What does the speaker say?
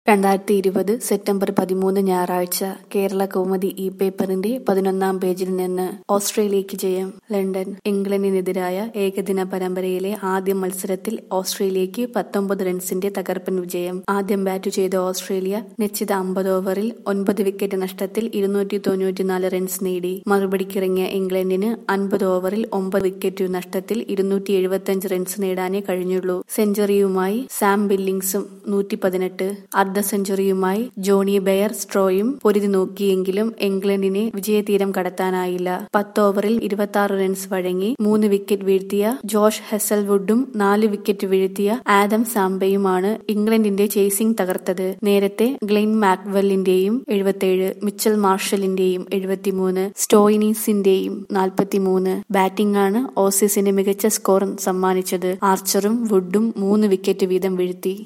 രണ്ടായിരത്തി ഇരുപത് സെപ്റ്റംബർ പതിമൂന്ന് ഞായറാഴ്ച കേരള കൗമുദി ഈ പേപ്പറിന്റെ പതിനൊന്നാം പേജിൽ നിന്ന് ഓസ്ട്രേലിയക്ക് ജയം ലണ്ടൻ ഇംഗ്ലണ്ടിനെതിരായ ഏകദിന പരമ്പരയിലെ ആദ്യ മത്സരത്തിൽ ഓസ്ട്രേലിയക്ക് പത്തൊമ്പത് റൺസിന്റെ തകർപ്പൻ വിജയം ആദ്യം ബാറ്റ് ചെയ്ത ഓസ്ട്രേലിയ നിശ്ചിത അമ്പത് ഓവറിൽ ഒൻപത് വിക്കറ്റ് നഷ്ടത്തിൽ ഇരുന്നൂറ്റി തൊണ്ണൂറ്റിനാല് റൺസ് നേടി മറുപടിക്കിറങ്ങിയ ഇംഗ്ലണ്ടിന് അൻപത് ഓവറിൽ ഒമ്പത് വിക്കറ്റ് നഷ്ടത്തിൽ ഇരുന്നൂറ്റി എഴുപത്തിയഞ്ച് റൺസ് നേടാനേ കഴിഞ്ഞുള്ളൂ സെഞ്ചുറിയുമായി സാം ബില്ലിംഗ്സും നൂറ്റി പതിനെട്ട് അർദ്ധ സെഞ്ചുറിയുമായി ജോണി ബെയർ സ്ട്രോയും പൊരുതി നോക്കിയെങ്കിലും ഇംഗ്ലണ്ടിനെ വിജയതീരം കടത്താനായില്ല പത്ത് ഓവറിൽ ഇരുപത്തി ആറ് റൺസ് വഴങ്ങി മൂന്ന് വിക്കറ്റ് വീഴ്ത്തിയ ജോഷ് ഹെസൽവുഡും നാല് വിക്കറ്റ് വീഴ്ത്തിയ ആദം സാംബയുമാണ് ഇംഗ്ലണ്ടിന്റെ ചേസിംഗ് തകർത്തത് നേരത്തെ ഗ്ലെൻ മാക്വെല്ലിന്റെയും എഴുപത്തിയേഴ് മിച്ചൽ മാർഷലിന്റെയും എഴുപത്തിമൂന്ന് സ്റ്റോയിനീസിന്റെയും നാൽപ്പത്തിമൂന്ന് ബാറ്റിംഗാണ് ഓസീസിന് മികച്ച സ്കോർ സമ്മാനിച്ചത് ആർച്ചറും വുഡും മൂന്ന് വിക്കറ്റ് വീതം വീഴ്ത്തി